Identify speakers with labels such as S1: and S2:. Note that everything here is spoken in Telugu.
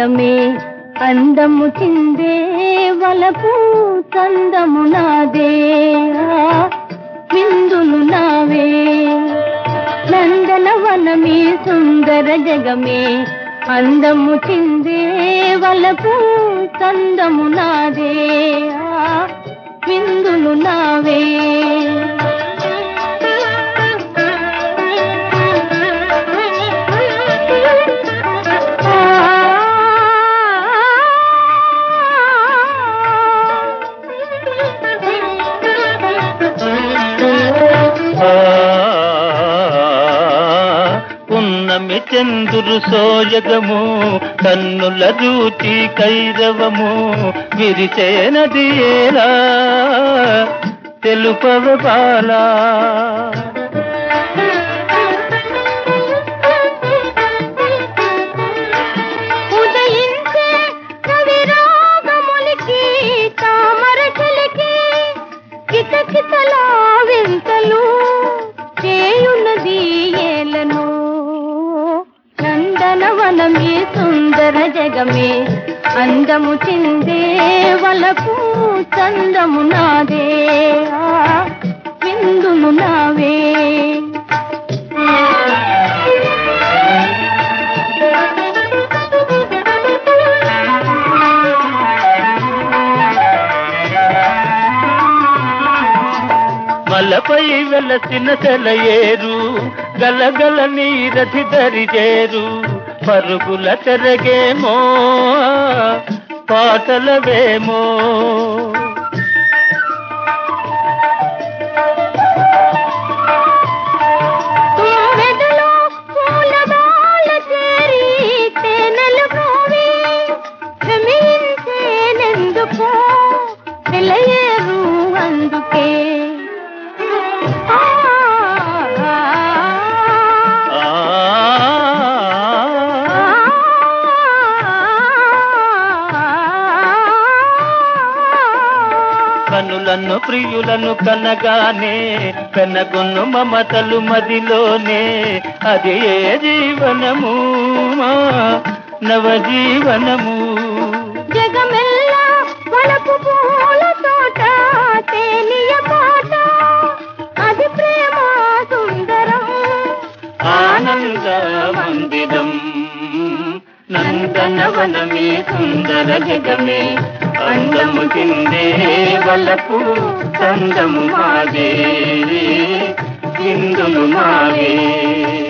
S1: జగమే అందము చిందే వలపు చందము నాదే ఆ, విందులు నావే నందనవనమే సుందర జగమే అందము చిందే వలపు చందము నాదే ఆ, విందులు నావే
S2: ఆ, పున్నమి చందురు సోయగము కన్నుల రూచి కైరవము విరిచేనది ఏలా తెలుపవ బాలా
S1: ఉదయించే కవిరాగములకి తామర చెలికి కితకితలా వింతలు చేయున్నది ఏలను నందనవనమే సుందర జగమే అందము చిందే వలపు చందము నాదే ఆ, విందులు నావే
S2: మలపై వెలసిన సెలయేరు గలగల నీరథి దరిజేరు పరుగుల తెరగేమో పాటలవేమో
S1: తుమ్మెదలో పూలమాల చేరి తేనెలు పోవి భ్రమించేనెందుకో నిలయేరు అందుకే ఆ, ఆ,
S2: ఆ కనులను ప్రియులను కనగానే కనగొన్ను మమతలు మదిలోనే అది ఏ జీవనము మా నవజీవనము
S1: జగమెల్లా వలపు పూల తోట తేలియ పాట అది ప్రేమ సుందరం
S2: ఆనంద మందిరం నందనవనమే సుందర జగమే అందము కిందే వలపు చందము మాదే ఇందులు మావే